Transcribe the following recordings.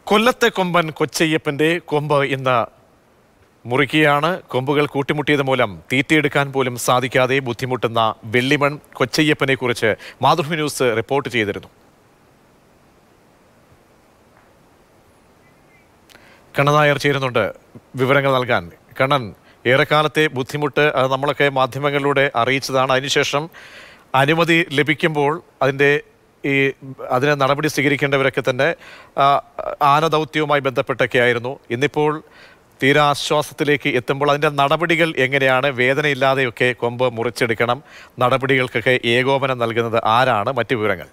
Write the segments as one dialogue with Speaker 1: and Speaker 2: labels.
Speaker 1: കൊല്ലത്തെ കൊമ്പൻ കൊച്ചയ്യപ്പന്റെ കൊമ്പ് ഇന്ന് മുറിക്കുകയാണ് കൊമ്പുകൾ കൂട്ടിമുട്ടിയത് മൂലം തീറ്റയെടുക്കാൻ പോലും സാധിക്കാതെ ബുദ്ധിമുട്ടുന്ന വെള്ളിമൺ കൊച്ചയ്യപ്പനെ കുറിച്ച് മാതൃഭൂമി ന്യൂസ് റിപ്പോർട്ട് ചെയ്തിരുന്നു കണ്ണൻ നായർ ചേരുന്നുണ്ട് വിവരങ്ങൾ നൽകാൻ കണ്ണൻ ഏറെക്കാലത്തെ ബുദ്ധിമുട്ട് അത് നമ്മളൊക്കെ മാധ്യമങ്ങളിലൂടെ അറിയിച്ചതാണ് അതിനുശേഷം അനുമതി ലഭിക്കുമ്പോൾ അതിൻ്റെ ഈ അതിന് നടപടി സ്വീകരിക്കേണ്ടവരൊക്കെ തന്നെ ആ, ആനദൗത്യവുമായി ബന്ധപ്പെട്ടൊക്കെ ആയിരുന്നു ഇന്നിപ്പോൾ തീരാശ്വാസത്തിലേക്ക് എത്തുമ്പോൾ അതിൻ്റെ നടപടികൾ എങ്ങനെയാണ് വേദനയില്ലാതെയൊക്കെ കൊമ്പ് മുറിച്ചെടുക്കണം നടപടികൾക്കൊക്കെ ഏകോപനം നൽകുന്നത് ആരാണ് മറ്റു വിവരങ്ങൾ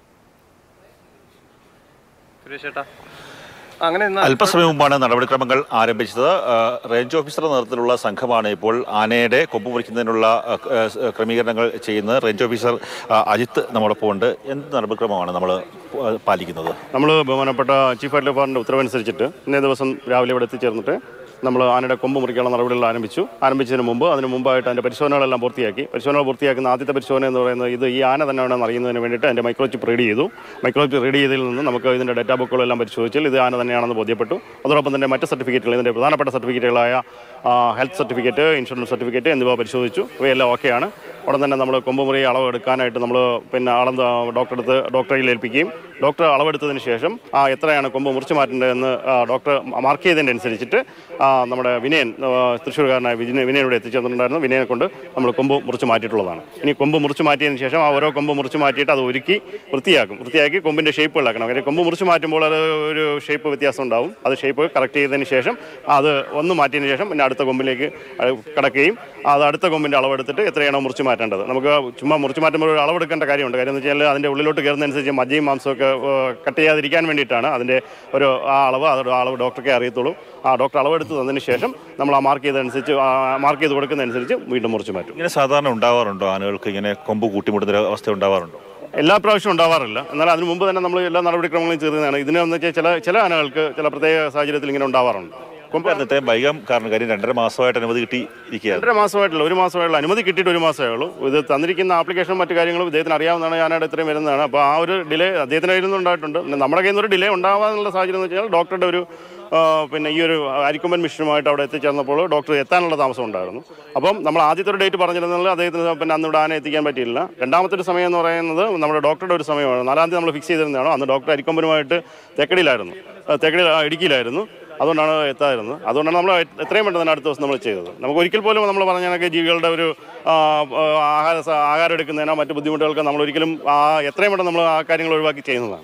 Speaker 2: സുരേഷ് ചേട്ടാ അങ്ങനെ ഇന്ന്
Speaker 3: അല്പസമയം മുമ്പാണ് നടപടിക്രമങ്ങൾ ആരംഭിച്ചത് ആ, റേഞ്ച് ഓഫീസറുടെ നേതൃത്വത്തിലുള്ള സംഘമാണ് ഇപ്പോൾ ആനയുടെ കൊമ്പ് മുറിക്കുന്നതിനുള്ള ആ, ആ, ക്രമീകരണങ്ങൾ ചെയ്യുന്നത് റേഞ്ച് ഓഫീസർ ആ, അജിത്ത് നമ്മോടൊപ്പം ഉണ്ട് എന്ത് നടപടിക്രമമാണ് നമ്മൾ പാലിക്കുന്നത്
Speaker 4: നമ്മൾ ബഹുമാനപ്പെട്ട ചീഫ് വൈൽഡ് ഡിപ്പാർട്ട്മെന്റ് ഉത്തരവനുസരിച്ചിട്ട് ഇന്നേ ദിവസം രാവിലെ ഇവിടെ എത്തിച്ചേർന്നിട്ട് നമ്മൾ ആനയുടെ കൊമ്പ് മുറിക്കാനുള്ള നടപടികൾ ആരംഭിച്ചു ആരംഭിച്ചതിന് മുമ്പ് അതിന് മുമ്പായിട്ട് അതിൻ്റെ പരിശോധനകളെല്ലാം പൂർത്തിയാക്കി പരിശോധന പൂർത്തിയാക്കുന്ന ആദ്യത്തെ പരിശോധന എന്ന് പറയുന്നത് ഇത് ഈ ആന തന്നെയാണെന്ന് അറിയുന്നതിന് വേണ്ടിയിട്ട് അതിൻ്റെ മൈക്രോചിപ്പ് റീഡ് ചെയ്തു മൈക്രോചിപ്പ് റീഡ് ചെയ്തതിൽ നിന്ന് നമുക്ക് ഇതിൻ്റെ ഡേറ്റാ ബുക്കുകളെല്ലാം പരിശോധിച്ചാൽ ഇത് ആന തന്നെയാണെന്ന് ബോധ്യപ്പെട്ടു അതോടൊപ്പം തന്നെ മറ്റ് സർട്ടിഫിക്കറ്റുകൾ ഇതിൻ്റെ പ്രധാനപ്പെട്ട സർട്ടിഫിക്കറ്റുകളായ ഹെൽത്ത് സർട്ടിഫിക്കറ്റ് ഇൻഷുറൻസ് സർട്ടിഫിക്കറ്റ് എന്നിവ പരിശോധിച്ചു ഇവയെല്ലാം ഓക്കെയാണ് ഉടൻ തന്നെ നമ്മൾ കൊമ്പുമുറി അളവ് എടുക്കാനായിട്ട് നമ്മൾ പിന്നെ അളന്ന് ഡോക്ടറെ അടുത്ത് ഡോക്ടറിൽ ഏൽപ്പിക്കുകയും ഡോക്ടർ അളവെടുത്തതിന് ശേഷം ആ, എത്രയാണ് കൊമ്പ് മുറിച്ച് മാറ്റേണ്ടതെന്ന് ആ, ഡോക്ടർ മാർക്ക് ചെയ്തതിൻ്റെ അനുസരിച്ചിട്ട് ആ, നമ്മുടെ വിനയൻ ആ, തൃശ്ശൂർകാരനായ വിജയ വിനയൻ ഇവിടെ എത്തിച്ചേർന്നിട്ടുണ്ടായിരുന്നു വിനയനെ കൊണ്ട് നമ്മൾ കൊമ്പ് മുറിച്ച് മാറ്റിയിട്ടുള്ളതാണ് ഇനി കൊമ്പ് മുറിച്ച് മാറ്റിയതിന് ശേഷം ആ ഓരോ കൊമ്പ് മുറിച്ച് മാറ്റിയിട്ട് അത് ഒരുക്കി വൃത്തിയാക്കും വൃത്തിയാക്കി കൊമ്പിൻ്റെ ഷേപ്പുകളാക്കണം കാര്യം കൊമ്പ് മുറിച്ച് മാറ്റുമ്പോൾ അത് ഒരു ഷേപ്പ് വ്യത്യാസം ഉണ്ടാവും അത് ഷേപ്പ് കറക്റ്റ് ചെയ്തതിന് ശേഷം അത് ഒന്ന് മാറ്റിയതിന് ശേഷം പിന്നെ അടുത്ത കൊമ്പിലേക്ക് അത് കടക്കുകയും അത് അടുത്ത കൊമ്പിൻ്റെ അളവെടുത്തിട്ട് എത്രയാണോ മുറിച്ച് മാറ്റേണ്ടത് നമുക്ക് ചുമ്മാ മുറിച്ച് മാറ്റുമ്പോൾ ഒരു അളവെടുക്കേണ്ട കാര്യമുണ്ട് കാര്യം എന്ന് വെച്ചാൽ അതിൻ്റെ ഉള്ളിലോട്ട് കയറുന്നതനുസരിച്ച് മജ്ജയും മാംസമൊക്കെ കട്ട് ചെയ്യാതിരിക്കാൻ വേണ്ടിയിട്ടാണ് അതിൻ്റെ ഒരു ആ അളവ് അതൊരു അളവ് ഡോക്ടർക്കേ അറിയത്തുള്ളൂ ആ ഡോക്ടർ അളവെടുത്ത് തന്നതിന് ശേഷം നമ്മൾ ആ മാർക്ക് ചെയ്തതനുസരിച്ച് മാർക്ക് ചെയ്ത് കൊടുക്കുന്നതനുസരിച്ച് വീണ്ടും മുറിച്ച് മാറ്റും
Speaker 3: ഇങ്ങനെ സാധാരണ ഉണ്ടാവാറുണ്ടോ ആനകൾക്ക് ഇങ്ങനെ കൊമ്പ് കൂട്ടിമുട്ടുന്ന ഒരു അവസ്ഥ ഉണ്ടാവാറുണ്ടോ
Speaker 4: എല്ലാ പ്രാവശ്യവും ഉണ്ടാവാറില്ല എന്നാൽ അതിന് മുമ്പ് തന്നെ നമ്മൾ എല്ലാ നടപടിക്രമങ്ങളും ചെയ്തതാണ് ഇതിനെന്ന് വെച്ചാൽ ചില ചില ആനകൾക്ക് ചില പ്രത്യേക സാഹചര്യത്തിൽ ഇങ്ങനെ ഉണ്ടാവാറുണ്ട്
Speaker 3: കൊമ്പ് ഇത്രയും വൈകാൻ കാരണം കാര്യം രണ്ടര മാസമായിട്ട് അനുമതി കിട്ടി ഇരിക്കുകയാണ്
Speaker 4: രണ്ടര മാസമായിട്ടുള്ള ഒരു മാസമായിട്ടുള്ള അനുമതി കിട്ടിയിട്ട് ഒരു മാസമേ ഉള്ളൂ ഇത് തന്നിരിക്കുന്ന ആപ്ലിക്കേഷൻ മറ്റു കാര്യങ്ങളും ഇദ്ദേഹത്തിന് അറിയാവുന്നതാണ് ഞാനവിടെ ഇത്രയും വരുന്നതാണ് അപ്പോൾ ആ ഒരു ഡിലേ അദ്ദേഹത്തിനായിരുന്നു ഉണ്ടായിട്ടുണ്ട് പിന്നെ നമ്മുടെ കയ്യിൽ നിന്ന് ഒരു ഡിലേ ഉണ്ടാവാനുള്ള സാഹചര്യം എന്ന് വെച്ചാൽ ഡോക്ടറുടെ ഒരു ആ, പിന്നെ ഈ ഒരു അരിക്കൊമ്പൻ മിഷനുമായിട്ട് അവിടെ എത്തിച്ചേർന്നപ്പോൾ ഡോക്ടർ എത്താനുള്ള താമസം ഉണ്ടായിരുന്നു അപ്പം നമ്മൾ ആദ്യത്തെ ഒരു ഡേറ്റ് പറഞ്ഞിരുന്നത് അദ്ദേഹത്തിന് പിന്നെ അന്ന് ഇവിടെ ആന എത്തിക്കാൻ പറ്റിയില്ല രണ്ടാമത്തെ ഒരു സമയം എന്ന് പറയുന്നത് നമ്മുടെ ഡോക്ടറുടെ ഒരു സമയമാണ് നാലാം തീയതി നമ്മൾ ഫിക്സ് ചെയ്തിരുന്നതാണ് അന്ന് ഡോക്ടർ അരിക്കൊമ്പനുമായിട്ട് തെക്കടിയിലായിരുന്നു ആ, തെക്കടി ആ, ഇടുക്കിയിലായിരുന്നു അതുകൊണ്ടാണ് എത്താതിരുന്നത് അതുകൊണ്ടാണ് നമ്മൾ എത്രയും പെട്ടെന്ന് തന്നെ അടുത്ത ദിവസം നമ്മൾ ചെയ്തത് നമുക്ക് ഒരിക്കൽ പോലും നമ്മൾ പറഞ്ഞ കണക്ക് ജീവികളുടെ ഒരു ആ, ആ, ആഹാര സ- ആഹാരം എടുക്കുന്നതിനോ മറ്റു ബുദ്ധിമുട്ടുകൾക്ക് നമ്മൾ ഒരിക്കലും ആ, എത്രയും പെട്ടെന്ന് നമ്മൾ ആ കാര്യങ്ങൾ ഒഴിവാക്കി ചെയ്യുന്നതാണ്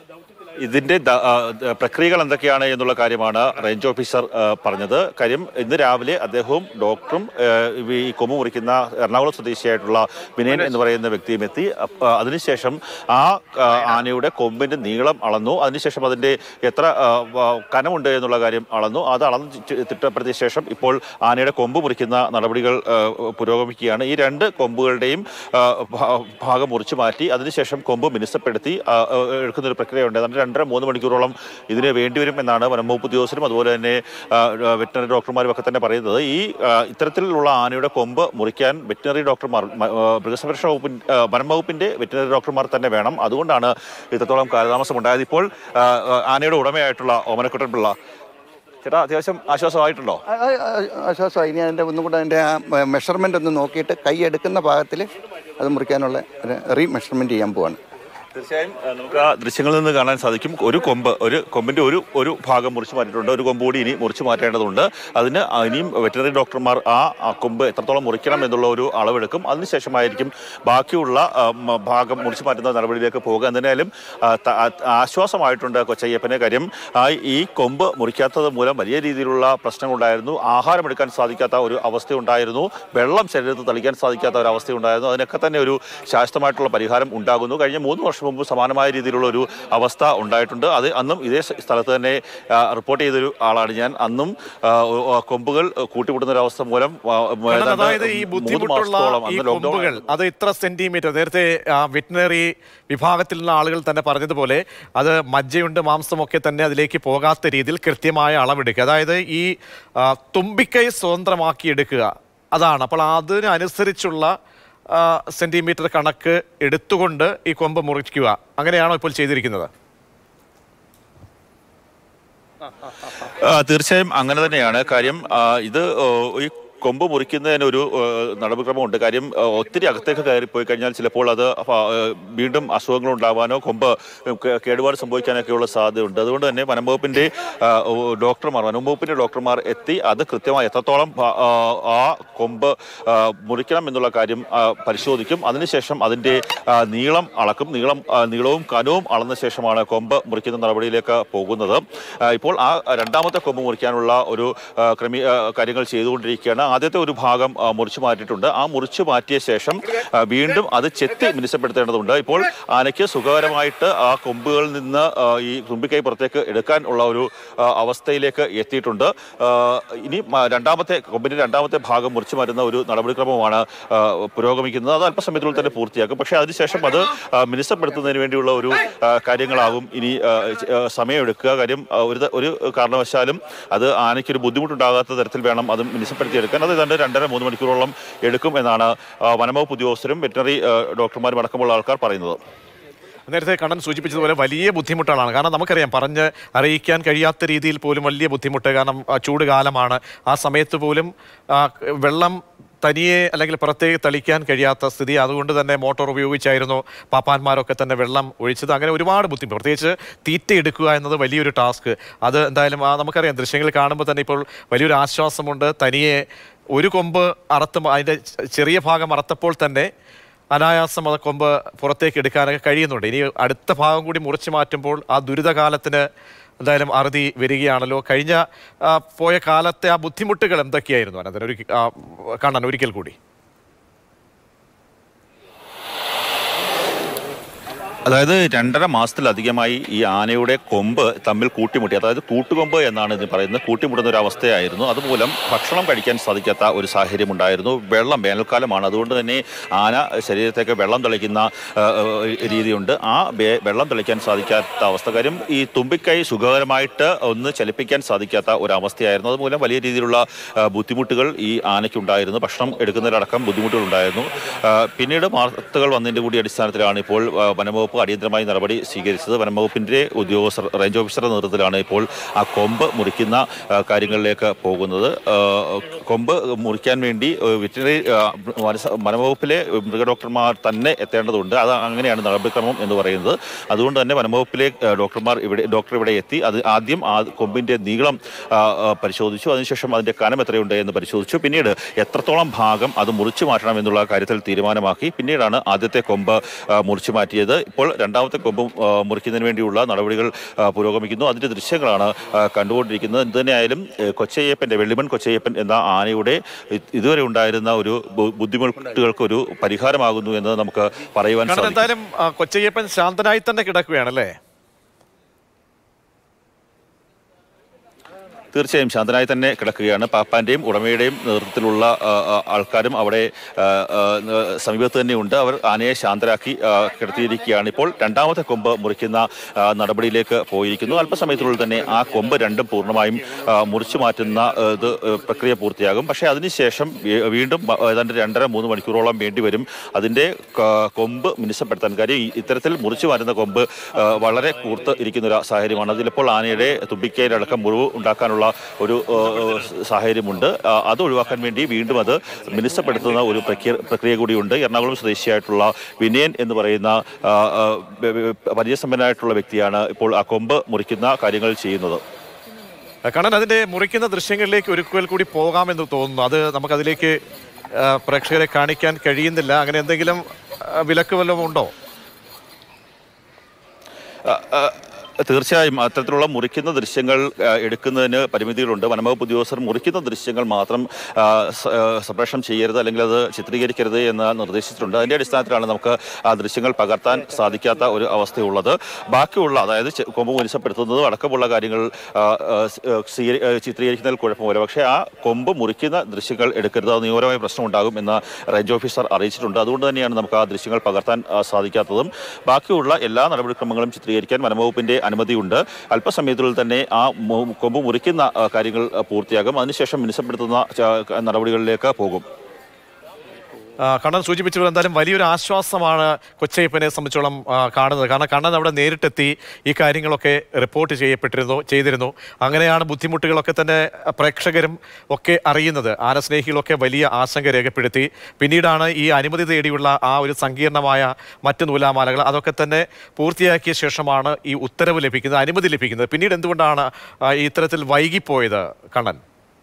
Speaker 3: ഇതിന്റെ ദ- ആ, ദ- പ്രക്രിയകൾ എന്തൊക്കെയാണ് എന്നുള്ള കാര്യമാണ് റേഞ്ച് ഓഫീസർ ആ, പറഞ്ഞത് കാര്യം ഇന്ന് രാവിലെ അദ്ദേഹവും ഡോക്ടറും ആ, ഈ കൊമ്പ് മുറിക്കുന്ന എറണാകുളം സ്വദേശിയായിട്ടുള്ള വിനയൻ എന്ന് പറയുന്ന വ്യക്തിയും എത്തി അപ്പ- അതിനുശേഷം ആ ആ, ആനയുടെ കൊമ്പിന്റെ നീളം അളന്നു അതിനുശേഷം അതിന്റെ എത്ര ആ, വ- കനമുണ്ട് എന്നുള്ള കാര്യം അളന്നു അത് അളന്ന് ചി- തിട്ടപ്പെടുത്തിയ ശേഷം ഇപ്പോൾ ആനയുടെ കൊമ്പ് മുറിക്കുന്ന നടപടികൾ ആ, പുരോഗമിക്കുകയാണ് ഈ രണ്ട് കൊമ്പുകളുടെയും ആ, ഭാ- ഭാഗം മുറിച്ചു മാറ്റി അതിനുശേഷം കൊമ്പ് മിനുസപ്പെടുത്തി ആ, ആ, എടുക്കുന്ന ഒരു പ്രക്രിയയുണ്ട് ഏതാണ്ട് രണ്ടര മൂന്ന് മണിക്കൂറോളം ഇതിന് വേണ്ടിവരും എന്നാണ് വനംവകുപ്പ് ഉദ്യോഗസ്ഥരും അതുപോലെ തന്നെ വെറ്റിനറി ഡോക്ടർമാരും ഒക്കെ തന്നെ പറയുന്നത് ഈ ആ, ഇത്തരത്തിലുള്ള ആനയുടെ കൊമ്പ് മുറിക്കാൻ വെറ്റിനറി ഡോക്ടർമാർ മ- ആ, മൃഗസംരക്ഷണ വകുപ്പിൻ ആ, വനം വകുപ്പിന്റെ വെറ്റിനറി ഡോക്ടർമാർ തന്നെ വേണം അതുകൊണ്ടാണ് ഇത്രത്തോളം കാലതാമസം ഉണ്ടായത് ഇപ്പോൾ ആ, ആ, ആനയുടെ ഉടമയായിട്ടുള്ള ഓമനക്കുട്ടൻ പിള്ള ചേട്ടാ അത്യാവശ്യം ആശ്വാസമായിട്ടുണ്ടോ
Speaker 5: ആ- ആ- ആ- ആശ്വാസമായി ഇനി അതിൻ്റെ ഒന്നും കൂടെ അതിൻ്റെ ആ മെഷർമെൻ്റ് ഒന്ന് നോക്കിയിട്ട് കൈ എടുക്കുന്ന ഭാഗത്തിൽ അത് മുറിക്കാനുള്ള ഒരു റീ മെഷർമെൻറ്റ് ചെയ്യാൻ പോവാണ്
Speaker 3: തീർച്ചയായും ആ, നമുക്ക് ആ ദൃശ്യങ്ങളിൽ നിന്ന് കാണാൻ സാധിക്കും ഒരു കൊമ്പ് ഒരു കൊമ്പിന്റെ ഒരു ഒരു ഭാഗം മുറിച്ചു മാറ്റിയിട്ടുണ്ട് ഒരു കൊമ്പ് കൂടി ഇനി മുറിച്ചു മാറ്റേണ്ടതുണ്ട് അതിന് ആ ഇനിയും വെറ്ററിനറി ഡോക്ടർമാർ ആ ആ കൊമ്പ് എത്രത്തോളം മുറിക്കണം എന്നുള്ള ഒരു അളവെടുക്കും അതിനുശേഷമായിരിക്കും ബാക്കിയുള്ള ആ, മ- ഭാഗം മുറിച്ചു മാറ്റുന്ന നടപടിയിലേക്ക് പോകുക എന്തായാലും ആ, ത- ആ- ആശ്വാസമായിട്ടുണ്ട് കൊച്ചയ്യപ്പന് കാര്യം ആ, ഈ കൊമ്പ് മുറിക്കാത്തത് മൂലം വലിയ രീതിയിലുള്ള പ്രശ്നങ്ങളുണ്ടായിരുന്നു ആഹാരം എടുക്കാൻ സാധിക്കാത്ത ഒരു അവസ്ഥയുണ്ടായിരുന്നു വെള്ളം ശരീരത്തിൽ തളിക്കാൻ സാധിക്കാത്ത ഒരു അവസ്ഥയുണ്ടായിരുന്നു അതിനൊക്കെ തന്നെ ഒരു ശാശ്വതമായിട്ടുള്ള പരിഹാരം ഉണ്ടാകുന്നു കഴിഞ്ഞ മൂന്ന് വർഷം മുമ്പ് സമാനമായ രീതിയിലുള്ള ഒരു അവസ്ഥ ഉണ്ടായിട്ടുണ്ട് അത് അന്നും ഇതേ സ്ഥ- സ്ഥലത്ത് തന്നെ ആ, റിപ്പോർട്ട് ചെയ്തൊരു ആളാണ് ഞാൻ അന്നും ആ, ഒ- ഒ- കൊമ്പുകൾ കൂട്ടിമുട്ടുന്ന ഒരു അവസ്ഥ മൂലം ആ,
Speaker 1: കാരണം
Speaker 3: ഏതാണ്ട്
Speaker 1: അതായത് ഈ
Speaker 3: മൂന്ന്
Speaker 1: ബുദ്ധിമുട്ടുള്ള
Speaker 3: മാസത്തോളം
Speaker 1: ഈ
Speaker 3: അന്ന് ലോക്ക്ഡൌൺ
Speaker 1: കൊമ്പുകൾ അത് ഇത്ര സെന്റിമീറ്റർ നേരത്തെ വെറ്റിനറി വിഭാഗത്തിലുള്ള ആളുകൾ തന്നെ പറഞ്ഞതുപോലെ അത് മജ്ജയുണ്ട് മാംസമൊക്കെ തന്നെ അതിലേക്ക് പോകാത്ത രീതിയിൽ കൃത്യമായ അളവെടുക്കുക അതായത് ഈ ആ, തുമ്പിക്കൈ സ്വതന്ത്രമാക്കി എടുക്കുക അതാണ് അപ്പോൾ അതിനനുസരിച്ചുള്ള സെന്റിമീറ്റർ കണക്ക് എടുത്തുകൊണ്ട് ഈ കൊമ്പ് മുറിക്കുക അങ്ങനെയാണോ ഇപ്പോൾ ചെയ്തിരിക്കുന്നത്
Speaker 3: ആ, തീർച്ചയായും അങ്ങനെ തന്നെയാണ് കാര്യം ആ, ഇത് ഓ, ഈ കൊമ്പ് മുറിക്കുന്നതിന് ഒരു ഏഹ്, നടപടിക്രമമുണ്ട് കാര്യം ഏഹ്, ഒത്തിരി അകത്തേക്ക് കയറിപ്പോയി കഴിഞ്ഞാൽ ചിലപ്പോൾ അത് ഫ- ഏഹ്, വീണ്ടും അസുഖങ്ങൾ ഉണ്ടാവാനോ കൊമ്പ് കേ- കേടുപാട് സംഭവിക്കാനൊക്കെയുള്ള സാധ്യതയുണ്ട് അതുകൊണ്ട് തന്നെ വനംവകുപ്പിന്റെ ആ, ഓ, ഡോക്ടർമാർ വനംവകുപ്പിന്റെ ഡോക്ടർമാർ എത്തി അത് കൃത്യമായി എത്രത്തോളം ഭ- ആ, ആ കൊമ്പ് ആ, മുറിക്കണം എന്നുള്ള കാര്യം ആ, പരിശോധിക്കും അതിനുശേഷം അതിന്റെ ആ, നീളം അളക്കും നീളം ആ, നീളവും കനവും അളന്ന ശേഷമാണ് കൊമ്പ് മുറിക്കുന്ന നടപടിയിലേക്ക് പോകുന്നത് ആ, ഇപ്പോൾ ആ രണ്ടാമത്തെ കൊമ്പ് മുറിക്കാനുള്ള ഒരു ആ, ക്രമീ ആ, കാര്യങ്ങൾ ചെയ്തുകൊണ്ടിരിക്കുകയാണ് ആദ്യത്തെ ഒരു ഭാഗം ആ, മുറിച്ചു മാറ്റിയിട്ടുണ്ട് ആ മുറിച്ചു മാറ്റിയ ശേഷം ആ, വീണ്ടും അത് ചെത്തി മിനുസപ്പെടുത്തേണ്ടതുണ്ട് ഇപ്പോൾ ആനയ്ക്ക് സുഖകരമായിട്ട് ആ കൊമ്പുകളിൽ നിന്ന് ആ, ഈ തുമ്പിക്കൈ പുറത്തേക്ക് എടുക്കാൻ ഉള്ള ഒരു ആ, അവസ്ഥയിലേക്ക് എത്തിയിട്ടുണ്ട് ആ, ഇനി മ- രണ്ടാമത്തെ കൊമ്പിന്റെ രണ്ടാമത്തെ ഭാഗം മുറിച്ചു മാറ്റുന്ന ഒരു നടപടിക്രമമാണ് ആ, പുരോഗമിക്കുന്നത് അത് അല്പസമയത്തിനുള്ളിൽ തന്നെ പൂർത്തിയാക്കും പക്ഷേ അതിനുശേഷം അത് ആ, മിനുസപ്പെടുത്തുന്നതിന് വേണ്ടിയുള്ള ഒരു ആ, കാര്യങ്ങളാകും ഇനി ആ, ച- ആ, സമയമെടുക്കുക കാര്യം ആ, ഒരു ത- ഒരു കാരണവശാലും അത് ആനയ്ക്കൊരു ബുദ്ധിമുട്ടുണ്ടാകാത്ത തരത്തിൽ വേണം അത് മിനുസപ്പെടുത്തിയെടുക്കാൻ അത് ഏതാണ്ട് രണ്ടര മൂന്ന് മണിക്കൂറോളം എടുക്കും എന്നാണ് ആ, വനംവകുപ്പ് ഉദ്യോഗസ്ഥരും വെറ്ററിനറി ആ, ഡോക്ടർമാരും അടക്കമുള്ള ആൾക്കാർ പറയുന്നത്
Speaker 1: നേരത്തെ കണ്ണൻ സൂചിപ്പിച്ചതുപോലെ വലിയ ബുദ്ധിമുട്ടുകളാണ് കാരണം നമുക്കറിയാം പറഞ്ഞ് അറിയിക്കാൻ കഴിയാത്ത രീതിയിൽ പോലും വലിയ ബുദ്ധിമുട്ട് കാരണം ആ, ചൂട് കാലമാണ് ആ സമയത്ത് പോലും ആ, വെള്ളം തനിയെ അല്ലെങ്കിൽ പുറത്തേക്ക് തളിക്കാൻ കഴിയാത്ത സ്ഥിതി അതുകൊണ്ട് തന്നെ മോട്ടോർ ഉപയോഗിച്ചായിരുന്നു പാപ്പാന്മാരൊക്കെ തന്നെ വെള്ളം ഒഴിച്ചത് അങ്ങനെ ഒരുപാട് ബുദ്ധിമുട്ട് പ്രത്യേകിച്ച് തീറ്റ എടുക്കുക എന്നത് വലിയൊരു ടാസ്ക് അത് എന്തായാലും ആ നമുക്കറിയാം ദൃശ്യങ്ങൾ കാണുമ്പോൾ തന്നെ ഇപ്പോൾ വലിയൊരു ആശ്വാസമുണ്ട് തനിയെ ഒരു കൊമ്പ് അറുത്ത് മ- അതിൻ്റെ ചെറിയ ഭാഗം അറുത്തപ്പോൾ തന്നെ അനായാസം അത് കൊമ്പ് പുറത്തേക്ക് എടുക്കാനൊക്കെ കഴിയുന്നുണ്ട് ഇനി അടുത്ത ഭാഗം കൂടി മുറിച്ചു മാറ്റുമ്പോൾ ആ ദുരിതകാലത്തിന് എന്തായാലും അറുതി വരികയാണല്ലോ കഴിഞ്ഞ ആ, പോയ കാലത്തെ ആ ബുദ്ധിമുട്ടുകൾ എന്തൊക്കെയായിരുന്നു അനന്തൻ ഒരു കാണാൻ ഒരിക്കൽ കൂടി
Speaker 3: അതായത് രണ്ടര മാസത്തിലധികമായി ഈ ആനയുടെ കൊമ്പ് തമ്മിൽ കൂട്ടിമുട്ടി അതായത് കൂട്ടുകൊമ്പ് എന്നാണ് ഇതിന് പറയുന്നത് കൂട്ടിമുട്ടുന്ന ഒരു അവസ്ഥയായിരുന്നു അതുമൂലം ഭക്ഷണം കഴിക്കാൻ സാധിക്കാത്ത ഒരു സാഹചര്യം ഉണ്ടായിരുന്നു വെള്ളം വേനൽക്കാലമാണ് അതുകൊണ്ട് തന്നെ ആന ശരീരത്തേക്ക് വെള്ളം തെളിക്കുന്ന ആ, ആ, രീതിയുണ്ട് ആ വേ- വെള്ളം തെളിക്കാൻ സാധിക്കാത്ത അവസ്ഥ കാര്യം ഈ തുമ്പിക്കൈ സുഖകരമായിട്ട് ഒന്ന് ചലിപ്പിക്കാൻ സാധിക്കാത്ത ഒരു അവസ്ഥയായിരുന്നു അതുമൂലം വലിയ രീതിയിലുള്ള ആ, ബുദ്ധിമുട്ടുകൾ ഈ ആനയ്ക്കുണ്ടായിരുന്നു ഭക്ഷണം എടുക്കുന്നതിലടക്കം ബുദ്ധിമുട്ടുകൾ ഉണ്ടായിരുന്നു ആ, പിന്നീട് വാർത്തകൾ വന്നതിൻ്റെ കൂടി അടിസ്ഥാനത്തിലാണ് ഇപ്പോൾ ആ, വനംവകുപ്പ് അടിയന്തരമായി നടപടി സ്വീകരിച്ചത് വനംവകുപ്പിൻ്റെ ഉദ്യോഗസ്ഥർ റേഞ്ച് ഓഫീസറുടെ നേതൃത്വത്തിലാണ് ഇപ്പോൾ ആ കൊമ്പ് മുറിക്കുന്ന ആ, കാര്യങ്ങളിലേക്ക് പോകുന്നത് ആ, കൊമ്പ് മുറിക്കാൻ വേണ്ടി വെറ്റിനറി വനംവകുപ്പിലെ മൃഗഡോക്ടർമാർ തന്നെ എത്തേണ്ടതുണ്ട് അത് അങ്ങനെയാണ് നടപടിക്രമം എന്ന് പറയുന്നത് അതുകൊണ്ട് തന്നെ വനംവകുപ്പിലെ ആ, ഡോക്ടർമാർ ഇവിടെ ഡോക്ടർ ഇവിടെ എത്തി അത് ആദ്യം ആ കൊമ്പിൻ്റെ നീളം ആ, ആ, പരിശോധിച്ചു അതിനുശേഷം അതിൻ്റെ കനം എത്രയുണ്ട് എന്ന് പരിശോധിച്ചു പിന്നീട് എത്രത്തോളം ഭാഗം അത് മുറിച്ചു മാറ്റണം എന്നുള്ള കാര്യത്തിൽ തീരുമാനമാക്കി പിന്നീടാണ് ആദ്യത്തെ കൊമ്പ് ആ, മുറിച്ചു മാറ്റിയത് ഇപ്പോൾ രണ്ടാമത്തെ കൊമ്പ് ആ, മുറിക്കുന്നതിന് വേണ്ടിയുള്ള നടപടികൾ ആ, പുരോഗമിക്കുന്നു അതിൻ്റെ ദൃശ്യങ്ങളാണ് ആ, കണ്ടുകൊണ്ടിരിക്കുന്നത് എന്ത് തന്നെയായാലും ഏ, കൊച്ചയ്യപ്പൻ്റെ വെള്ളിമൺ കൊച്ചയ്യപ്പൻ എന്ന ആനയുടെ ഇ- ഇതുവരെ ഉണ്ടായിരുന്ന ഒരു ബു- ബുദ്ധിമുട്ടുകൾക്ക് ഒരു പരിഹാരമാകുന്നു എന്ന് നമുക്ക് പറയുവാൻ
Speaker 1: കാരണം
Speaker 3: സാധിക്കും
Speaker 1: എന്തായാലും ആ, കൊച്ചയ്യപ്പൻ ശാന്തനായി തന്നെ കിടക്കുകയാണല്ലേ
Speaker 3: തീർച്ചയായും ശാന്തനായി തന്നെ കിടക്കുകയാണ് പാപ്പാന്റെയും ഉടമയുടെയും നേതൃത്വത്തിലുള്ള ആ, ആ, ആൾക്കാരും അവിടെ ആ, ആ, ന- സമീപത്ത് തന്നെയുണ്ട് അവർ ആനയെ ശാന്തരാക്കി ആ, കിടത്തിയിരിക്കുകയാണ് ഇപ്പോൾ രണ്ടാമത്തെ കൊമ്പ് മുറിക്കുന്ന ആ, നടപടിയിലേക്ക് പോയിരിക്കുന്നു അല്പസമയത്തിനുള്ളിൽ തന്നെ ആ കൊമ്പ് രണ്ടും പൂർണ്ണമായും ആ, മുറിച്ചു മാറ്റുന്ന ആ, ഇത് ആ, പ്രക്രിയ പൂർത്തിയാകും പക്ഷേ അതിനുശേഷം വീ- വീണ്ടും ബ- ഏതാണ്ട് രണ്ടര മൂന്ന് മണിക്കൂറോളം വേണ്ടിവരും അതിൻ്റെ ക- കൊമ്പ് മിനുസപ്പെടുത്താൻ കാര്യം ഈ- ഇത്തരത്തിൽ മുറിച്ചു മാറ്റുന്ന കൊമ്പ് ആ, വളരെ കൂർത്ത് ഇരിക്കുന്ന ഒരു സാഹചര്യമാണ് അതിലിപ്പോൾ ആനയുടെ തുമ്പിക്കയിലടക്കം മുറിവ് ഉണ്ടാക്കാനുള്ള ഒരു ആ, സാഹചര്യമുണ്ട് ആ, അത് ഒഴിവാക്കാൻ വേണ്ടി വീണ്ടും അത് മിനുസപ്പെടുത്തുന്ന ഒരു പ്രക്രിയ പ്രക്രിയ കൂടിയുണ്ട് എറണാകുളം സ്വദേശിയായിട്ടുള്ള വിനയൻ എന്ന് പറയുന്ന ആ, ആ, ബ- ബ- പരിചയസമ്പന്നനായിട്ടുള്ള വ്യക്തിയാണ് ഇപ്പോൾ ആ കൊമ്പ് മുറിക്കുന്ന കാര്യങ്ങൾ ചെയ്യുന്നത്
Speaker 1: കാരണം അതിന്റെ മുറിക്കുന്ന ദൃശ്യങ്ങളിലേക്ക് ഒരിക്കൽ കൂടി പോകാമെന്ന് തോന്നുന്നു അത് നമുക്കതിലേക്ക് ആ, പ്രേക്ഷകരെ കാണിക്കാൻ കഴിയുന്നില്ല അങ്ങനെ എന്തെങ്കിലും ആ, വിലക്ക് വല്ലതും ഉണ്ടോ
Speaker 3: ആ, ആ, തീർച്ചയായും അത്തരത്തിലുള്ള മുറിക്കുന്ന ദൃശ്യങ്ങൾ ആ, എടുക്കുന്നതിന് പരിമിതികളുണ്ട് വനംവകുപ്പ് ഉദ്യോഗസ്ഥർ മുറിക്കുന്ന ദൃശ്യങ്ങൾ മാത്രം ആ, സ- ആ, സംപ്രേഷണം ചെയ്യരുത് അല്ലെങ്കിൽ അത് ചിത്രീകരിക്കരുത് എന്ന് നിർദ്ദേശിച്ചിട്ടുണ്ട് അതിൻ്റെ അടിസ്ഥാനത്തിലാണ് നമുക്ക് ആ ദൃശ്യങ്ങൾ പകർത്താൻ സാധിക്കാത്ത ഒരു അവസ്ഥയുള്ളത് ബാക്കിയുള്ള അതായത് ചെ- കൊമ്പ് മുനിസപ്പെടുത്തുന്നതും അടക്കമുള്ള കാര്യങ്ങൾ ആ, ആ, സ്- ആ, സ്വീകരി- ആ, ചിത്രീകരിക്കുന്നതിൽ കുഴപ്പമില്ല പക്ഷേ ആ കൊമ്പ് മുറിക്കുന്ന ദൃശ്യങ്ങൾ എടുക്കരുത് അത് നിയമപരമായ പ്രശ്നമുണ്ടാകും എന്ന് റേഞ്ച് ഓഫീസർ അറിയിച്ചിട്ടുണ്ട് അതുകൊണ്ട് തന്നെയാണ് നമുക്ക് ആ ദൃശ്യങ്ങൾ പകർത്താൻ ആ, സാധിക്കാത്തതും ബാക്കിയുള്ള എല്ലാ നടപടിക്രമങ്ങളും ചിത്രീകരിക്കാൻ വനംവകുപ്പിന്റെ അനുമതിയുണ്ട് അല്പസമയത്തിനുള്ളിൽ തന്നെ ആ മു- കൊമ്പ് മുറിക്കുന്ന ആ, കാര്യങ്ങൾ ആ, പൂർത്തിയാകും അതിനുശേഷം മിനുസപ്പെടുത്തുന്ന ച- നടപടികളിലേക്ക് പോകും
Speaker 1: ആ, കണ്ണൻ സൂചിപ്പിച്ചത് എന്തായാലും വലിയൊരു ആശ്വാസമാണ് കൊച്ചയ്യപ്പനെ സംബന്ധിച്ചോളം ആ, കാണുന്നത് കാരണം കണ്ണൻ അവിടെ നേരിട്ടെത്തി ഈ കാര്യങ്ങളൊക്കെ റിപ്പോർട്ട് ചെയ്യപ്പെട്ടിരുന്നു ചെയ്തിരുന്നു അങ്ങനെയാണ് ബുദ്ധിമുട്ടുകളൊക്കെ തന്നെ പ്രേക്ഷകരും ഒക്കെ അറിയുന്നത് ആനസ്നേഹികളൊക്കെ വലിയ ആശങ്ക രേഖപ്പെടുത്തി പിന്നീടാണ് ഈ അനുമതി തേടിയുള്ള ആ ഒരു സങ്കീർണമായ മറ്റ് നൂലാമാലകൾ അതൊക്കെ തന്നെ പൂർത്തിയാക്കിയ ശേഷമാണ് ഈ ഉത്തരവ് ലഭിക്കുന്നത് അനുമതി ലഭിക്കുന്നത് പിന്നീട് എന്തുകൊണ്ടാണ് ആ, ഈ ഇത്തരത്തിൽ വൈകിപ്പോയത് കണ്ണൻ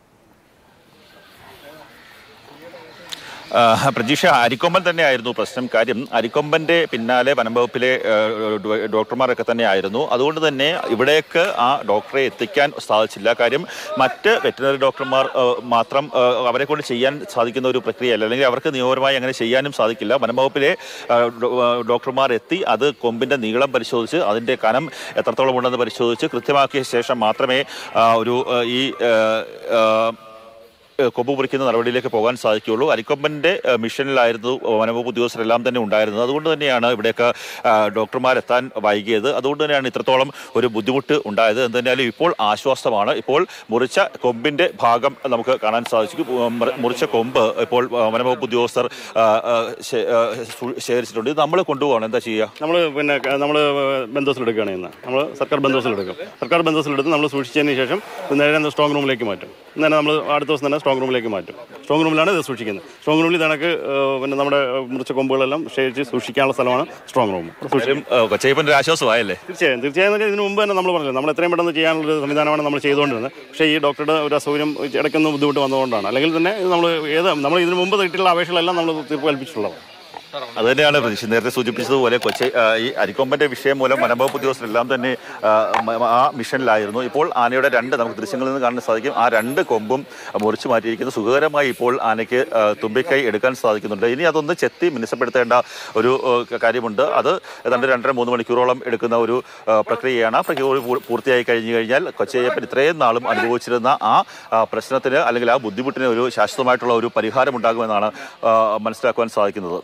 Speaker 3: ആ, പ്രതീക്ഷ അരിക്കൊമ്പൻ തന്നെയായിരുന്നു പ്രശ്നം കാര്യം അരിക്കൊമ്പന്റെ പിന്നാലെ വനംവകുപ്പിലെ ആ, ഡോ- ഡോക്ടർമാരൊക്കെ തന്നെയായിരുന്നു അതുകൊണ്ട് തന്നെ ഇവിടേക്ക് ആ ഡോക്ടറെ എത്തിക്കാൻ സാധിച്ചില്ല കാര്യം മറ്റ് വെറ്റിനറി ഡോക്ടർമാർ ആ, മാത്രം ആ, അവരെ കൊണ്ട് ചെയ്യാൻ സാധിക്കുന്ന ഒരു പ്രക്രിയയല്ല അല്ലെങ്കിൽ അവർക്ക് നിയമപരമായി അങ്ങനെ ചെയ്യാനും സാധിക്കില്ല വനംവകുപ്പിലെ ആ, ഡോ- ആ, ഡോക്ടർമാർ എത്തി അത് കൊമ്പിന്റെ നീളം പരിശോധിച്ച് അതിന്റെ കനം എത്രത്തോളം ഉണ്ടെന്ന് പരിശോധിച്ച് കൃത്യമാക്കിയ ശേഷം മാത്രമേ ആ, ഒരു ആ, ഈ ആ, ആ, ഏഹ് കൊമ്പ് മുറിക്കുന്ന നടപടിയിലേക്ക് പോകാൻ സാധിക്കുകയുള്ളൂ അരിക്കൊമ്പന്റെ ഏഹ് മിഷനിലായിരുന്നു വനംവകുപ്പ് ഉദ്യോഗസ്ഥരെല്ലാം തന്നെ ഉണ്ടായിരുന്നത് അതുകൊണ്ട് തന്നെയാണ് ഇവിടേക്ക് ആ, ഡോക്ടർമാരെത്താൻ വൈകിയത് അതുകൊണ്ട് തന്നെയാണ് ഇത്രത്തോളം ഒരു ബുദ്ധിമുട്ട് ഉണ്ടായത് എന്തായാലും ഇപ്പോൾ ആശ്വാസമാണ് ഇപ്പോൾ മുറിച്ച കൊമ്പിന്റെ ഭാഗം നമുക്ക് കാണാൻ സാധിച്ചു മുറി- മുറിച്ച കൊമ്പ് ഇപ്പോൾ ആ, വനംവകുപ്പ് ഉദ്യോഗസ്ഥർ ആ, ആ, ശേ- ആ, സു- ശേഖരിച്ചിട്ടുണ്ട് ഇത് നമ്മൾ കൊണ്ടുപോകണം എന്താ ചെയ്യുക
Speaker 4: നമ്മൾ പിന്നെ നമ്മൾ ബന്ധോസിലെടുക്കുകയാണ് ചെയ്യുന്നത് നമ്മൾ സർക്കാർ ബന്ധോസിലെടുക്കും സർക്കാർ ബന്ധോസിലെടുത്ത് നമ്മൾ സൂക്ഷിച്ചതിന് ശേഷം ഇത് നേരെ സ്ട്രോങ് റൂമിലേക്ക് മാറ്റും ഇന്നലെ നമ്മൾ അടുത്ത ദിവസം തന്നെ സ്ട്രോങ് റൂമിലേക്ക് മാറ്റും സ്ട്രോങ് റൂമിലാണ് ഇത് സൂക്ഷിക്കുന്നത് സ്ട്രോങ് റൂമിൽ കണക്ക് പിന്നെ നമ്മുടെ ഏഹ്, മുറിച്ച കൊമ്പുകളെല്ലാം ശേഖരിച്ച് സൂക്ഷിക്കാനുള്ള സ്ഥലമാണ് സ്ട്രോങ് റൂം
Speaker 3: കാര്യം, ഏഹ് കൊച്ചയ്യപ്പന്റെ ഒരു ആശ്വാസമായല്ലേ
Speaker 4: തീർച്ചയായും തീർച്ചയായും എന്ന് വെച്ചാൽ ഇതിന് മുമ്പ് തന്നെ നമ്മൾ പറഞ്ഞില്ല നമ്മൾ എത്രയും പെട്ടെന്ന് ചെയ്യാനുള്ള ഒരു സംവിധാനമാണ് നമ്മൾ ചെയ്തുകൊണ്ടിരുന്നത് പക്ഷേ ഈ ഡോക്ടറുടെ ഒരു അസൗകര്യം ഇടയ്ക്കൊന്ന് ബുദ്ധിമുട്ട് വന്നതുകൊണ്ടാണ് അല്ലെങ്കിൽ തന്നെ ഇത് നമ്മൾ ഏത് നമ്മൾ ഇതിന് മുമ്പ് കിട്ടിയുള്ള അപേക്ഷകളെല്ലാം നമ്മൾ തീർപ്പ് കൽപ്പിച്ചിട്ടുള്ളത്
Speaker 3: അത് തന്നെയാണ് പ്രതീക്ഷ നേരത്തെ സൂചിപ്പിച്ചതുപോലെ കൊച്ചി ആ, ഈ അരിക്കൊമ്പന്റെ വിഷയം മൂലം വനംവകുപ്പ് ഉദ്യോഗസ്ഥരെല്ലാം തന്നെ ആ, മ- ആ മിഷനിലായിരുന്നു ഇപ്പോൾ ആനയുടെ രണ്ട് നമുക്ക് ദൃശ്യങ്ങളിൽ നിന്ന് കാണാൻ സാധിക്കും ആ രണ്ട് കൊമ്പും മുറിച്ചു മാറ്റിയിരിക്കുന്നത് സുഖകരമായി ഇപ്പോൾ ആനയ്ക്ക് ആ, തുമ്പിക്കൈ എടുക്കാൻ സാധിക്കുന്നുണ്ട് ഇനി അതൊന്ന് ചെത്തി മിനുസപ്പെടുത്തേണ്ട ഒരു ആ, കാര്യമുണ്ട് അത് ഏതാണ്ട് രണ്ടര മൂന്ന് മണിക്കൂറോളം എടുക്കുന്ന ഒരു ആ, പ്രക്രിയയാണ് ആ പ്രക്രിയ കൂടി പൂർ- പൂർത്തിയായി കഴിഞ്ഞു കഴിഞ്ഞാൽ കൊച്ചയ്യപ്പൻ ഇത്രയും നാളും അനുഭവിച്ചിരുന്ന ആ ആ, പ്രശ്നത്തിന് അല്ലെങ്കിൽ ആ ബുദ്ധിമുട്ടിന് ഒരു ശാശ്വതമായിട്ടുള്ള ഒരു പരിഹാരം ഉണ്ടാകുമെന്നാണ് ആ, മനസ്സിലാക്കുവാൻ സാധിക്കുന്നത്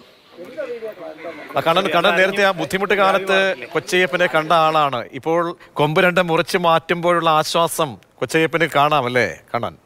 Speaker 1: ആ കണ്ണൻ കണ്ണൻ നേരത്തെ ആ ബുദ്ധിമുട്ട് കാലത്ത് കൊച്ചയ്യപ്പനെ കണ്ട ആളാണ് ഇപ്പോൾ കൊമ്പ് രണ്ട് മുറിച്ച് മാറ്റുമ്പോഴുള്ള ആശ്വാസം കൊച്ചയ്യപ്പന് കാണാമല്ലേ കണ്ണൻ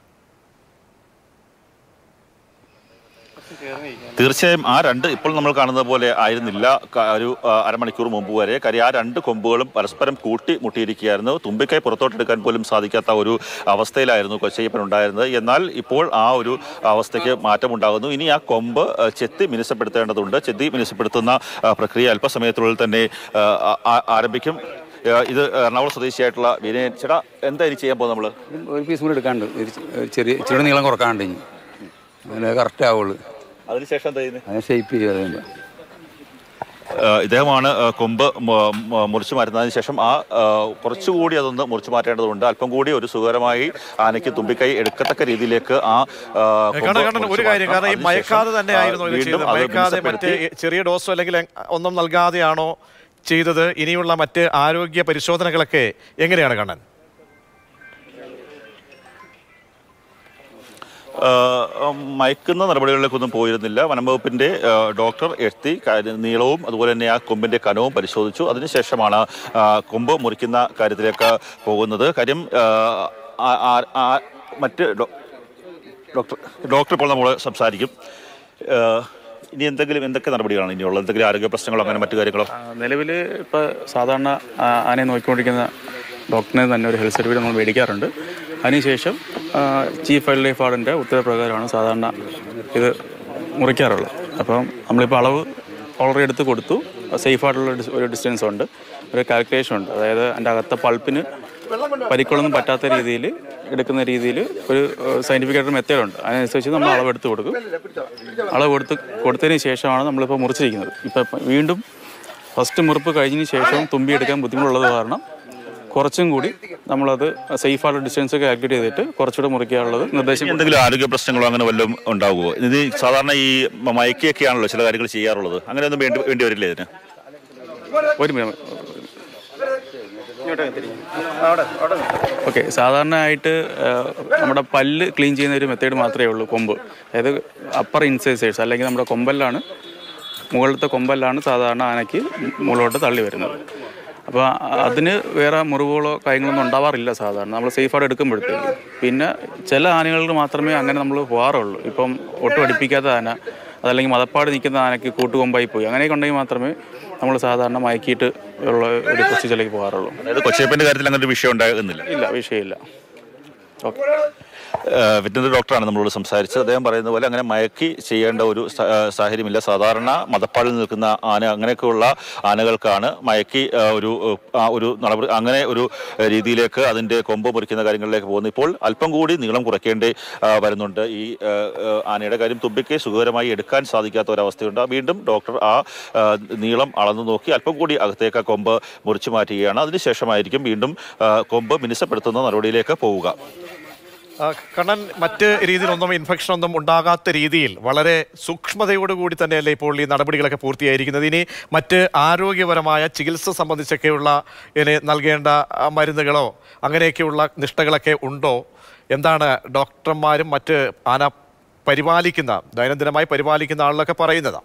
Speaker 3: തീർച്ചയായും ആ രണ്ട് ഇപ്പോൾ നമ്മൾ കാണുന്നത് പോലെ ആയിരുന്നില്ല ക- ഒരു ആ, അരമണിക്കൂർ മുമ്പ് വരെ കാര്യം ആ രണ്ട് കൊമ്പുകളും പരസ്പരം കൂട്ടി മുട്ടിയിരിക്കുകയായിരുന്നു തുമ്പിക്കൈ പുറത്തോട്ടെടുക്കാൻ പോലും സാധിക്കാത്ത ഒരു അവസ്ഥയിലായിരുന്നു കൊച്ചയ്യപ്പൻ ഉണ്ടായിരുന്നത് എന്നാൽ ഇപ്പോൾ ആ ഒരു അവസ്ഥയ്ക്ക് മാറ്റമുണ്ടാകുന്നു ഇനി ആ കൊമ്പ് ആ, ചെത്തി മിനുസപ്പെടുത്തേണ്ടതുണ്ട് ചെത്തി മിനുസപ്പെടുത്തുന്ന ആ, പ്രക്രിയ അല്പസമയത്തിനുള്ളിൽ തന്നെ ആ, ആ- ആരംഭിക്കും ആ, ഇത് എറണാകുളം സ്വദേശിയായിട്ടുള്ള വിനയൻ ചേട്ടാ എന്താ ഇനി ചെയ്യാൻ പോകുന്നത് നമ്മള്
Speaker 6: ഒരു പീസ് കൂടി എടുക്കാണ്ട് ഒരു ചെ- ഒരു ചെറിയ ഇച്ചിരി നീളം കുറക്കാണ്ട് ഇനി അങ്ങനെ കറക്റ്റ് ആവുള്ളൂ
Speaker 3: അതിനുശേഷം എന്താ ചെയ്യുന്നത്
Speaker 6: അതിനെ ഷേപ്പ് ചെയ്യുക അതിൻ്റെ
Speaker 3: ഏഹ് ഇദ്ദേഹമാണ് ഏഹ് കൊമ്പ് മ- മ- മുറിച്ചു മാറ്റുന്നതിന് ശേഷം ആ ഏഹ് കുറച്ചുകൂടി അതൊന്ന് മുറിച്ചു മാറ്റേണ്ടതുണ്ട് അല്പം കൂടി ഒരു സുഖകരമായി ആനയ്ക്ക് തുമ്പിക്കൈ എടുക്കത്തക്ക രീതിയിലേക്ക് ആ ഏഹ് കൊമ്പ്
Speaker 1: കണ്ണൻ കണ്ണൻ ഒരു
Speaker 3: മുറിച്ചു
Speaker 1: കാര്യം കാരണം ഈ
Speaker 3: മാറ്റണം.
Speaker 1: മയക്കാതെ തന്നെ
Speaker 3: അതിനുശേഷം,
Speaker 1: ആയിരുന്നു ഇത്
Speaker 3: ആ,
Speaker 1: ചെയ്തത്
Speaker 3: വീണ്ടും അത്
Speaker 1: മയക്കാതെ മറ്റ്
Speaker 3: മിനുസപ്പെടുത്തി
Speaker 1: ചെറിയ ഡോസോ അല്ലെങ്കിൽ എ- ഒന്നും നൽകാതെയാണോ ചെയ്തത് ഇനിയുള്ള മറ്റ് ആരോഗ്യ പരിശോധനകളൊക്കെ എങ്ങനെയാണ് കണ്ണൻ
Speaker 3: ഏഹ് മയക്കുന്ന നടപടികളിലേക്കൊന്നും പോയിരുന്നില്ല വനംവകുപ്പിന്റെ ഏഹ് ഡോക്ടർ എത്തി കാര്യ- നീളവും അതുപോലെ തന്നെ ആ കൊമ്പിന്റെ കനവും പരിശോധിച്ചു അതിനുശേഷമാണ് ആ, കൊമ്പ് മുറിക്കുന്ന കാര്യത്തിലേക്ക് പോകുന്നത് കാര്യം ഏഹ്, ആ- ആ- ആ- മറ്റ് ഡോ- ഡോക്ടർ ഡോക്ടർ ഇപ്പോൾ നമ്മൾ സംസാരിക്കും ഏഹ്, ഇനി എന്തെങ്കിലും എന്തൊക്കെ നടപടികളാണ് ഇനിയുള്ളത് എന്തെങ്കിലും ആരോഗ്യ പ്രശ്നങ്ങളോ അങ്ങനെ മറ്റു കാര്യങ്ങളോ
Speaker 7: നിലവിൽ ഇപ്പോൾ സാധാരണ ആ, ആനയെ നോക്കിക്കൊണ്ടിരിക്കുന്ന ഡോക്ടറിനെ തന്നെ ഒരു ഹെൽത്ത് സർട്ടിഫിക്കറ്റ് നമ്മൾ മേടിക്കാറുണ്ട് അതിനുശേഷം ആ, ചീഫ് വൈൽഡ് ലൈഫ് വാർഡൻ്റെ ഉത്തരപ്രകാരമാണ് സാധാരണ ഇത് മുറിക്കാറുള്ളത് അപ്പം നമ്മളിപ്പോൾ അളവ് ഓൾറെഡി എടുത്ത് കൊടുത്തു സേഫ് ആയിട്ടുള്ള ഡിസ്- ഒരു ഡിസ്റ്റൻസ് ഉണ്ട് ഒരു കാൽക്കുലേഷൻ ഉണ്ട് അതായത് അതിൻ്റെ അകത്തെ പൾപ്പിന് പരിക്കൊള്ളൊന്നും പറ്റാത്ത രീതിയിൽ എടുക്കുന്ന രീതിയിൽ ഒരു സയൻറ്റിഫിക് ആയിട്ട് മെത്തേഡ് ഉണ്ട് അതിനനുസരിച്ച് നമ്മൾ അളവെടുത്ത് കൊടുക്കും അളവ് കൊടുത്ത് കൊടുത്തതിന് ശേഷമാണ് നമ്മളിപ്പോൾ മുറിച്ചിരിക്കുന്നത് ഇപ്പം വീണ്ടും ഫസ്റ്റ് മുറിപ്പ് കഴിഞ്ഞതിന് ശേഷം തുമ്പി എടുക്കാൻ ബുദ്ധിമുട്ടുള്ളത് കാരണം കുറച്ചും കൂടി നമ്മളത് സേഫായിട്ടുള്ള ഡിസ്റ്റൻസ് ഒക്കെ കാൽക്കുലേറ്റ് ചെയ്തിട്ട് കുറച്ചുകൂടെ മുറിക്കാനുള്ളത് നിർദ്ദേശം
Speaker 3: ഇനി എന്തെങ്കിലും ആരോഗ്യ പ്രശ്നങ്ങളോ അങ്ങനെ വല്ലതും ഉണ്ടാകുമോ ഇത് സാധാരണ ഈ മയക്കിയൊക്കെയാണല്ലോ ചില കാര്യങ്ങൾ ചെയ്യാറുള്ളത് അങ്ങനെയൊന്നും വേണ്ടി വേണ്ടി വരില്ലേ ഇതിന്
Speaker 7: ഒരു മിനിറ്റ് ഓക്കെ സാധാരണയായിട്ട് ആ, നമ്മുടെ പല്ല് ക്ലീൻ ചെയ്യുന്ന ഒരു മെത്തേഡ് മാത്രമേ ഉള്ളൂ കൊമ്പ് അതായത് അപ്പർ ഇൻസൈസേഴ്സ് അല്ലെങ്കിൽ നമ്മുടെ കൊമ്പല്ലാണ് മുകളിലത്തെ കൊമ്പല്ലാണ് സാധാരണ ആനയ്ക്ക് മുകളിലോട്ട് തള്ളി വരുന്നത് അപ്പോൾ അതിന് വേറെ മുറിവുകളോ കാര്യങ്ങളൊന്നും ഉണ്ടാവാറില്ല സാധാരണ നമ്മൾ സേഫായിട്ട് എടുക്കുമ്പോഴത്തേക്ക് പിന്നെ ചില ആനകളിൽ മാത്രമേ അങ്ങനെ നമ്മൾ പോകാറുള്ളൂ ഇപ്പം ഒട്ടും അടുപ്പിക്കാത്ത ആന അതല്ലെങ്കിൽ മതപ്പാട് നിൽക്കുന്ന ആനയ്ക്ക് കൂട്ടുകൊമ്പായി പോയി അങ്ങനെയൊക്കെ ഉണ്ടെങ്കിൽ മാത്രമേ നമ്മൾ സാധാരണ മയക്കിയിട്ട് ഉള്ള ഒരു പ്രൊസീജിയറിലേക്ക് പോകാറുള്ളൂ
Speaker 3: അതായത് കൊച്ചേപ്പന്റെ കാര്യത്തിൽ അങ്ങനെ ഒരു വിഷയം ഉണ്ടാകുന്നില്ല
Speaker 7: ഇല്ല വിഷയമില്ല ഓക്കെ
Speaker 3: വെറ്റിനറി ഡോക്ടറാണ് നമ്മളോട് സംസാരിച്ചത് അദ്ദേഹം പറയുന്ന പോലെ അങ്ങനെ മയക്കി ചെയ്യേണ്ട ഒരു സ- ആ, സാഹചര്യമില്ല സാധാരണ മതപ്പാടിൽ നിൽക്കുന്ന ആന അങ്ങനെയൊക്കെയുള്ള ആനകൾക്കാണ് മയക്കി ആ, ഒരു ആ, ഒരു നടപടി അങ്ങനെ ഒരു രീതിയിലേക്ക് അതിൻ്റെ കൊമ്പ് മുറിക്കുന്ന കാര്യങ്ങളിലേക്ക് പോകുന്നത് ഇപ്പോൾ അല്പം കൂടി നീളം കുറയ്ക്കേണ്ടി ആ, വരുന്നുണ്ട് ഈ ആ, ആ, ആനയുടെ കാര്യം തുമ്പിക്ക് സുഖകരമായി എടുക്കാൻ സാധിക്കാത്ത ഒരവസ്ഥയുണ്ട് വീണ്ടും ഡോക്ടർ ആ ആ, നീളം അളന്നു നോക്കി അല്പം കൂടി അകത്തേക്ക് ആ കൊമ്പ് മുറിച്ചു മാറ്റുകയാണ് അതിനുശേഷമായിരിക്കും വീണ്ടും ആ, കൊമ്പ് മിനുസപ്പെടുത്തുന്ന നടപടിയിലേക്ക് പോവുക
Speaker 1: ആ, കണ്ണൻ മറ്റ് രീതിയിലൊന്നും ഇൻഫെക്ഷൻ ഒന്നും ഉണ്ടാകാത്ത രീതിയിൽ വളരെ സൂക്ഷ്മതയോടുകൂടി തന്നെയല്ലേ ഇപ്പോൾ ഈ നടപടികളൊക്കെ പൂർത്തിയായിരിക്കുന്നത് ഇനി മറ്റ് ആരോഗ്യപരമായ ചികിത്സ സംബന്ധിച്ചൊക്കെയുള്ള ഇനി നൽകേണ്ട ആ, മരുന്നുകളോ അങ്ങനെയൊക്കെയുള്ള നിഷ്ഠകളൊക്കെ ഉണ്ടോ എന്താണ് ഡോക്ടർമാരും മറ്റ് ആന പരിപാലിക്കുന്ന ദൈനംദിനമായി പരിപാലിക്കുന്ന ആളിലൊക്കെ പറയുന്നത്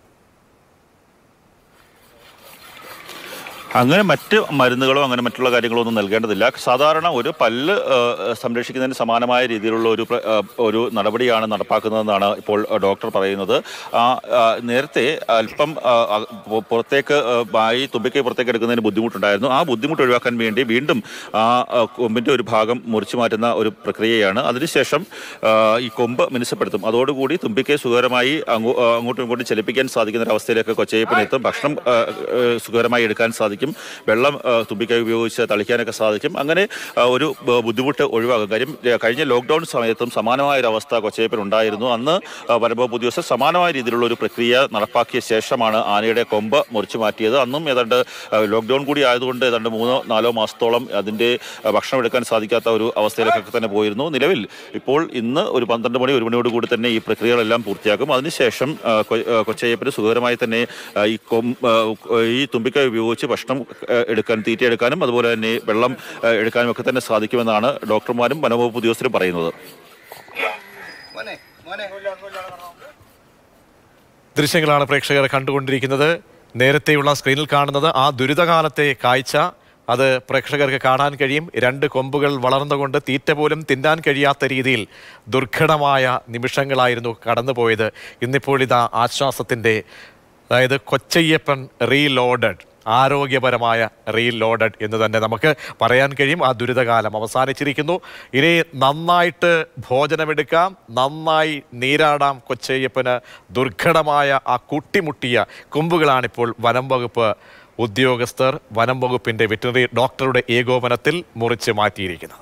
Speaker 3: അങ്ങനെ മറ്റ് മരുന്നുകളോ അങ്ങനെ മറ്റുള്ള കാര്യങ്ങളോ ഒന്നും നൽകേണ്ടതില്ല സാധാരണ ഒരു പല്ല് ആ, സംരക്ഷിക്കുന്നതിന് സമാനമായ രീതിയിലുള്ള ഒരു പ്ര- ആ, ഒരു നടപടിയാണ് നടപ്പാക്കുന്നതെന്നാണ് ഇപ്പോൾ ഡോക്ടർ പറയുന്നത് ആ, ആ, നേരത്തെ അല്പം ആ, ആ, പു- പുറത്തേക്ക് ആ, വായി തുമ്പിക്കൈ പുറത്തേക്ക് എടുക്കുന്നതിന് ബുദ്ധിമുട്ടുണ്ടായിരുന്നു ആ ബുദ്ധിമുട്ട് ഒഴിവാക്കാൻ വേണ്ടി വീണ്ടും ആ ആ, കൊമ്പിന്റെ ഒരു ഭാഗം മുറിച്ചു മാറ്റുന്ന ഒരു പ്രക്രിയയാണ് അതിനുശേഷം ആ, ഈ കൊമ്പ് മിനുസപ്പെടുത്തും അതോടുകൂടി തുമ്പിക്കൈ സുഖകരമായി അങ്ങോ- ആ, അങ്ങോട്ടും ഇങ്ങോട്ടും ചലിപ്പിക്കാൻ സാധിക്കുന്ന ഒരു അവസ്ഥയിലേക്ക് കൊച്ചയ്യപ്പനെത്തും ഭക്ഷണം ആ, ആ, സുഖകരമായി എടുക്കാൻ സാധിക്കും വെള്ളം ആ, തുമ്പിക്കൈ ഉപയോഗിച്ച് തളിക്കാനൊക്കെ സാധിക്കും അങ്ങനെ ആ, ഒരു ബ- ബുദ്ധിമുട്ട് ഒഴിവാകും കാര്യം ഏ, കഴിഞ്ഞ ലോക്ക്ഡൌൺ സമയത്തും സമാനമായ ഒരു അവസ്ഥ കൊച്ചയ്യപ്പൻ ഉണ്ടായിരുന്നു അന്ന് ആ, വരുമ്പോൾ പുതിയ ദിവസം സമാനമായ രീതിയിലുള്ള ഒരു പ്രക്രിയ നടപ്പാക്കിയ ശേഷമാണ് ആനയുടെ കൊമ്പ് മുറിച്ചു മാറ്റിയത് അന്നും ഏതാണ്ട് ആ, ലോക്ക്ഡൌൺ കൂടി ആയതുകൊണ്ട് ഏതാണ്ട് മൂന്നോ നാലോ മാസത്തോളം അതിൻ്റെ ആ, ഭക്ഷണം എടുക്കാൻ സാധിക്കാത്ത ഒരു അവസ്ഥയിലേക്കൊക്കെ തന്നെ പോയിരുന്നു നിലവിൽ ഇപ്പോൾ ഇന്ന് ഒരു പന്ത്രണ്ട് മണി ഒരു മണിയോട് കൂടി തന്നെ ഈ പ്രക്രിയകളെല്ലാം പൂർത്തിയാക്കും അതിനുശേഷം ആ, കൊ- ആ, കൊച്ചയ്യപ്പന് സുഖകരമായി തന്നെ ആ, ഈ കൊം ആ, ഈ തുമ്പിക്കൈ ഉപയോഗിച്ച് ഭക്ഷണം ആ, എടുക്കാൻ തീറ്റ എടുക്കാനും അതുപോലെ തന്നെ വെള്ളം ആ, എടുക്കാനും ഒക്കെ തന്നെ സാധിക്കുമെന്നാണ് ഡോക്ടർമാരും വനംവകുപ്പ് ഉദ്യോഗസ്ഥരും പറയുന്നത്
Speaker 1: ദൃശ്യങ്ങളാണ് പ്രേക്ഷകർ കണ്ടുകൊണ്ടിരിക്കുന്നത് നേരത്തെയുള്ള സ്ക്രീനിൽ കാണുന്നത് ആ ദുരിതകാലത്തെ കാഴ്ച അത് പ്രേക്ഷകർക്ക് കാണാൻ കഴിയും രണ്ട് കൊമ്പുകൾ വളർന്നുകൊണ്ട് തീറ്റ പോലും തിന്നാൻ കഴിയാത്ത രീതിയിൽ ദുർഘടമായ നിമിഷങ്ങളായിരുന്നു കടന്നുപോയത് ഇന്നിപ്പോൾ ഇതാ ആശ്വാസത്തിൻ്റെ അതായത് കൊച്ചയ്യപ്പൻ റീലോഡഡ് ആരോഗ്യപരമായ റീലോഡഡ് എന്ന് തന്നെ നമുക്ക് പറയാൻ കഴിയും ആ ദുരിതകാലം അവസാനിച്ചിരിക്കുന്നു ഇനി നന്നായിട്ട് ഭോജനമെടുക്കാം നന്നായി നീരാടാം കൊച്ചയ്യപ്പന് ദുർഘടമായ ആ കുട്ടിമുട്ടിയ കൊമ്പുകളാണിപ്പോൾ വനം വകുപ്പ് ഉദ്യോഗസ്ഥർ വനം വകുപ്പിൻ്റെ വെറ്റിനറി ഡോക്ടറുടെ ഏകോപനത്തിൽ മുറിച്ച് മാറ്റിയിരിക്കുന്നത്